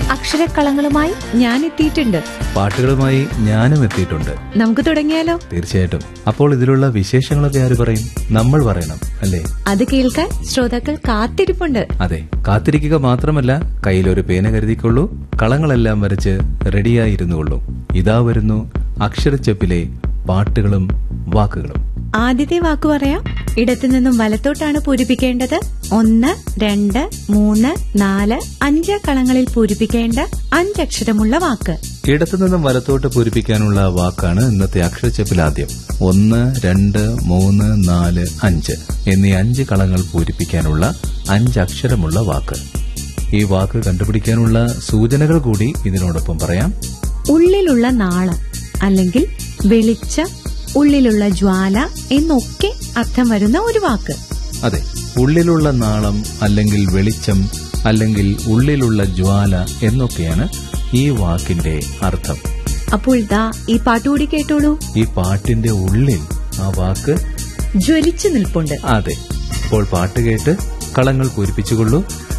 അക്ഷരക്കളങ്ങളുമായി ഞാൻ എത്തിയിട്ടുണ്ട് പാട്ടുകളുമായി ഞാനും എത്തിയിട്ടുണ്ട് നമുക്ക് തുടങ്ങിയാലോ തീർച്ചയായിട്ടും അപ്പോൾ ഇതിലുള്ള വിശേഷങ്ങളൊക്കെ ആര് പറയും നമ്മൾ പറയണം അല്ലേ അത് കേൾക്കാൻ ശ്രോതാക്കൾ കാത്തിരിപ്പുണ്ട് അതെ കാത്തിരിക്കുക മാത്രമല്ല കയ്യിലൊരു പേന കരുതിക്കൊള്ളൂ കളങ്ങളെല്ലാം വരച്ച് റെഡിയായി ഇരുന്നുകൊള്ളൂ ഇതാ വരുന്നു അക്ഷരച്ചെപ്പിലെ പാട്ടുകളും വാക്കുകളും ആദ്യത്തെ വാക്ക് പറയാം ഇടത്തു നിന്നും വലത്തോട്ടാണ് പൂരിപ്പിക്കേണ്ടത് ഒന്ന് രണ്ട് മൂന്ന് നാല് അഞ്ച് കളങ്ങളിൽ പൂരിപ്പിക്കേണ്ട അഞ്ചക്ഷരമുള്ള വാക്ക് ഇടത്തുനിന്നും വലത്തോട്ട് പൂരിപ്പിക്കാനുള്ള വാക്കാണ് ഇന്നത്തെ അക്ഷരച്ചെപ്പിൽ ആദ്യം ഒന്ന് രണ്ട് മൂന്ന് നാല് അഞ്ച് എന്നീ അഞ്ച് കളങ്ങൾ പൂരിപ്പിക്കാനുള്ള അഞ്ചക്ഷരമുള്ള വാക്ക് ഈ വാക്ക് കണ്ടുപിടിക്കാനുള്ള സൂചനകൾ കൂടി ഇതിനോടൊപ്പം പറയാം ഉള്ളിലുള്ള നാളം അല്ലെങ്കിൽ വെളിച്ചം ഉള്ളിലുള്ള ജ്വാല എന്നൊക്കെ അർത്ഥം വരുന്ന ഒരു വാക്ക് അതെ ഉള്ളിലുള്ള നാളം അല്ലെങ്കിൽ വെളിച്ചം അല്ലെങ്കിൽ ഉള്ളിലുള്ള ജ്വാല എന്നൊക്കെയാണ് ഈ വാക്കിന്റെ അർത്ഥം അപ്പോൾ ദാ ഈ പാട്ടുകൂടി കേട്ടോളൂ ഈ പാട്ടിന്റെ ഉള്ളിൽ ആ വാക്ക് ജ്വലിച്ചു നിൽപ്പുണ്ട് അതെ ഇപ്പോൾ പാട്ട് കേട്ട് കളങ്ങൾ പൂരിപ്പിച്ചുകൊള്ളൂ